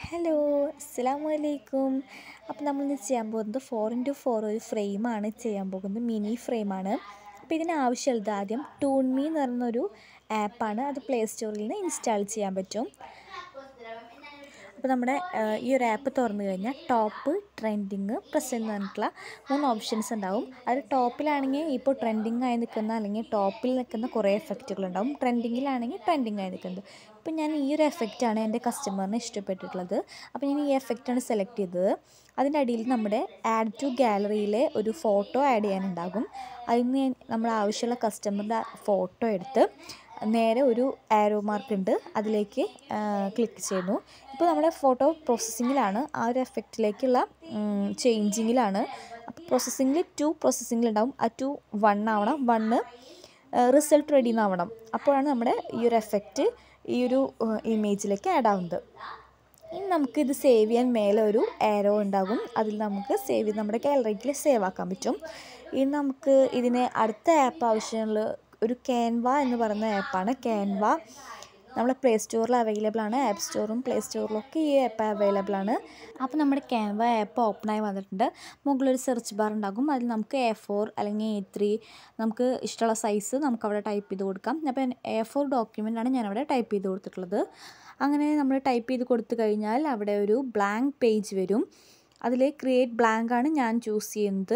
hello അസ്സാം വലൈക്കും അപ്പോൾ നമ്മളിന്ന് ചെയ്യാൻ പോകുന്നത് ഫോർ ഇൻറ്റു ഫോർ ഒരു ഫ്രെയിമാണ് ചെയ്യാൻ പോകുന്നത് മിനി ഫ്രെയിമാണ് അപ്പോൾ ഇതിന് ആവശ്യമുള്ളത് ആദ്യം ടൂൺ മീ എന്ന് പറയുന്നൊരു ആപ്പാണ് അത് പ്ലേ സ്റ്റോറിൽ നിന്ന് ഇൻസ്റ്റാൾ ചെയ്യാൻ പറ്റും അപ്പോൾ നമ്മുടെ ഈ ഒരു ആപ്പ് തുറന്നു കഴിഞ്ഞാൽ ടോപ്പ് ട്രെൻഡിങ് പ്രസൻറ്റ് എന്ന് പറഞ്ഞിട്ടുള്ള മൂന്ന് ഓപ്ഷൻസ് ഉണ്ടാവും അതിൽ ടോപ്പിലാണെങ്കിൽ ഇപ്പോൾ ട്രെൻഡിങ് ആയി നിൽക്കുന്ന അല്ലെങ്കിൽ ടോപ്പിൽ നിൽക്കുന്ന കുറേ എഫക്റ്റുകളുണ്ടാവും ട്രെൻഡിങ്ങിലാണെങ്കിൽ ട്രെൻഡിങ് ആയി നിൽക്കുന്നത് ഇപ്പോൾ ഞാൻ ഈ ഒരു എഫക്റ്റാണ് എൻ്റെ കസ്റ്റമറിന് ഇഷ്ടപ്പെട്ടിട്ടുള്ളത് അപ്പോൾ ഞാൻ ഈ എഫക്റ്റാണ് സെലക്ട് ചെയ്തത് അതിൻ്റെ അടിയിൽ നമ്മുടെ ആഡ് ടു ഗാലറിയിലെ ഒരു ഫോട്ടോ ആഡ് ചെയ്യാനുണ്ടാകും അതിന് നമ്മൾ ആവശ്യമുള്ള കസ്റ്റമറുടെ ഫോട്ടോ എടുത്ത് നേരെ ഒരു ആരോ മാർക്ക് ഉണ്ട് അതിലേക്ക് ക്ലിക്ക് ചെയ്യുന്നു ഇപ്പോൾ നമ്മുടെ ഫോട്ടോ പ്രോസസ്സിങ്ങിലാണ് ആ ഒരു എഫക്റ്റിലേക്കുള്ള ചേഞ്ചിങ്ങിലാണ് അപ്പോൾ പ്രോസസ്സിങ്ങിൽ ടു പ്രോസസ്സിങ്ങിലുണ്ടാവും ആ ടു വൺ ആവണം വണ്ണ് റിസൾട്ട് റെഡി എന്നാവണം അപ്പോഴാണ് നമ്മുടെ ഈ ഒരു എഫക്റ്റ് ഈ ഒരു ഇമേജിലേക്ക് ആഡ് ആവുന്നത് ഇനി നമുക്ക് ഇത് സേവ് ചെയ്യാൻ മേലെ ഒരു ആരോ ഉണ്ടാകും അതിൽ നമുക്ക് സേവ് ചെയ്ത് നമ്മുടെ ഗാലറിയിൽ സേവ് ആക്കാൻ പറ്റും ഇനി നമുക്ക് ഇതിന് അടുത്ത ആപ്പ് ആവശ്യമുള്ള ഒരു ക്യാൻവ എന്ന് പറയുന്ന ആപ്പാണ് ക്യാൻവ നമ്മളെ പ്ലേ സ്റ്റോറിൽ അവൈലബിൾ ആണ് ആപ്പ് സ്റ്റോറും പ്ലേ സ്റ്റോറിലൊക്കെ ഈ ആപ്പ് അവൈലബിൾ ആണ് അപ്പോൾ നമ്മുടെ ക്യാൻവ ആപ്പ് ഓപ്പണായി വന്നിട്ടുണ്ട് മുകളിലൊരു സെർച്ച് ബാർ ഉണ്ടാകും അതിൽ നമുക്ക് എ ഫോർ അല്ലെങ്കിൽ എ ത്രീ നമുക്ക് ഇഷ്ടമുള്ള സൈസ് നമുക്ക് അവിടെ ടൈപ്പ് ചെയ്ത് കൊടുക്കാം അപ്പോൾ എ ഫോർ ഡോക്യുമെൻ്റാണ് ഞാനവിടെ ടൈപ്പ് ചെയ്ത് കൊടുത്തിട്ടുള്ളത് അങ്ങനെ നമ്മൾ ടൈപ്പ് ചെയ്ത് കൊടുത്തു കഴിഞ്ഞാൽ അവിടെ ഒരു ബ്ലാങ്ക് പേജ് വരും അതിൽ ക്രിയേറ്റ് ബ്ലാങ്ക് ആണ് ഞാൻ ചൂസ് ചെയ്യുന്നത്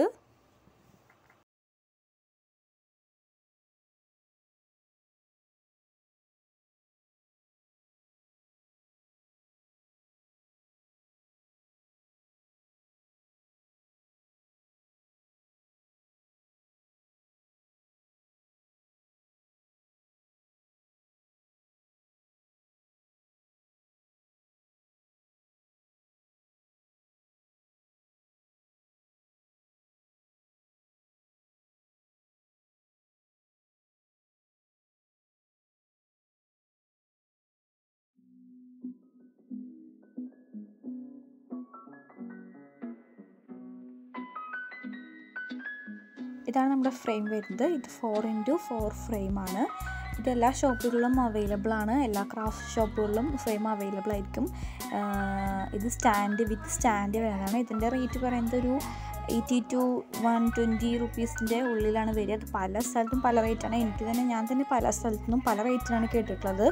ഇതാണ് നമ്മുടെ ഫ്രെയിം വരുന്നത് ഇത് ഫോർ ഇൻറ്റു ഫോർ ഫ്രെയിമാണ് ഇത് എല്ലാ ഷോപ്പുകളിലും അവൈലബിൾ ആണ് എല്ലാ ക്രാഫ്റ്റ് ഷോപ്പുകളിലും ഫ്രെയിം അവൈലബിൾ ആയിരിക്കും ഇത് സ്റ്റാൻഡ് വിത്ത് സ്റ്റാൻഡ് വരുന്നതാണ് ഇതിൻ്റെ റേറ്റ് പറയുന്നത് ഒരു എയ്റ്റി ടു വൺ ട്വൻറ്റി റുപ്പീസിൻ്റെ ഉള്ളിലാണ് വരിക അത് പല സ്ഥലത്തും പല റേറ്റാണ് എനിക്ക് തന്നെ ഞാൻ തന്നെ പല സ്ഥലത്തു നിന്നും പല റേറ്റിലാണ് കേട്ടിട്ടുള്ളത്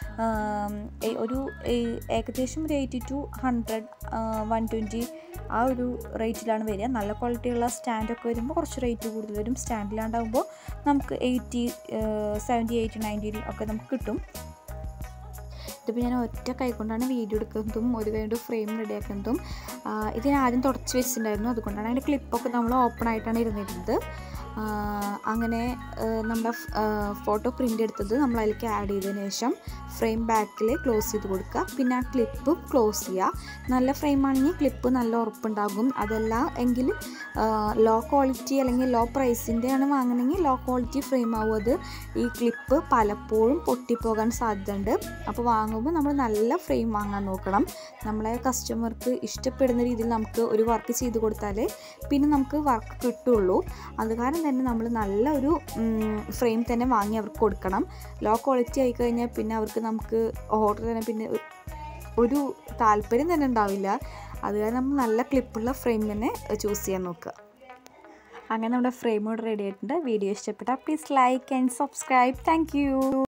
ഒരു ഏകദേശം ഒരു eighty to hundred one twenty ആ ഒരു റേറ്റിലാണ് വരിക നല്ല ക്വാളിറ്റിയുള്ള സ്റ്റാൻഡൊക്കെ വരുമ്പോൾ കുറച്ച് റേറ്റ് കൂടുതൽ വരും സ്റ്റാൻഡിലാണ്ടാകുമ്പോൾ നമുക്ക് എയ്റ്റി സെവൻറ്റി എയ്റ്റി നയൻറ്റി ഒക്കെ നമുക്ക് കിട്ടും ഇതിപ്പോൾ ഞാൻ ഒറ്റ കൈ കൊണ്ടാണ് വീഡിയോ എടുക്കുന്നതും ഒരു കൈകൊണ്ട് ഫ്രെയിം റെഡിയാക്കുന്നതും ഇത് ഞാൻ ആദ്യം തുടച്ച് വെച്ചിട്ടുണ്ടായിരുന്നു അതുകൊണ്ടാണ് അതിൻ്റെ ക്ലിപ്പൊക്കെ നമ്മൾ ഓപ്പൺ ആയിട്ടാണ് ഇരുന്നിരുന്നത് അങ്ങനെ നമ്മുടെ ഫോട്ടോ പ്രിൻ്റ് എടുത്തത് നമ്മൾ അതിലേക്ക് ആഡ് ചെയ്തതിന് ശേഷം ഫ്രെയിം ബാക്കിൽ ക്ലോസ് ചെയ്ത് കൊടുക്കുക പിന്നെ ആ ക്ലിപ്പ് ക്ലോസ് ചെയ്യുക നല്ല ഫ്രെയിം ആണെങ്കിൽ ക്ലിപ്പ് നല്ല ഉറപ്പുണ്ടാകും അതല്ല എങ്കിൽ ലോ ക്വാളിറ്റി അല്ലെങ്കിൽ ലോ പ്രൈസിൻ്റെ ആണ് വാങ്ങണമെങ്കിൽ ലോ ക്വാളിറ്റി ഫ്രെയിം ആവും അത് ഈ ക്ലിപ്പ് പലപ്പോഴും പൊട്ടിപ്പോകാൻ സാധ്യതയുണ്ട് അപ്പോൾ വാങ്ങുമ്പോൾ നമ്മൾ നല്ല ഫ്രെയിം വാങ്ങാൻ നോക്കണം നമ്മളെ കസ്റ്റമർക്ക് ഇഷ്ടപ്പെടുന്ന രീതിയിൽ നമുക്ക് ഒരു വർക്ക് ചെയ്ത് കൊടുത്താൽ പിന്നെ നമുക്ക് വർക്ക് കിട്ടുള്ളൂ അത് കാരണം തന്നെ നമ്മൾ നല്ല ഒരു ഫ്രെയിം തന്നെ വാങ്ങി അവർക്ക് കൊടുക്കണം ലോ ക്വാളിറ്റി ആയി കഴിഞ്ഞാൽ പിന്നെ അവർക്ക് നമുക്ക് ഓർഡർ തന്നെ പിന്നെ ഒരു താല്പര്യം തന്നെ ഉണ്ടാവില്ല അത് കാരണം നമ്മൾ നല്ല ക്ലിപ്പുള്ള ഫ്രെയിം തന്നെ ചൂസ് ചെയ്യാൻ നോക്കുക അങ്ങനെ നമ്മുടെ ഫ്രെയിം റെഡി ആയിട്ടുണ്ട് വീഡിയോ ഇഷ്ടപ്പെട്ടാൽ please like and subscribe thank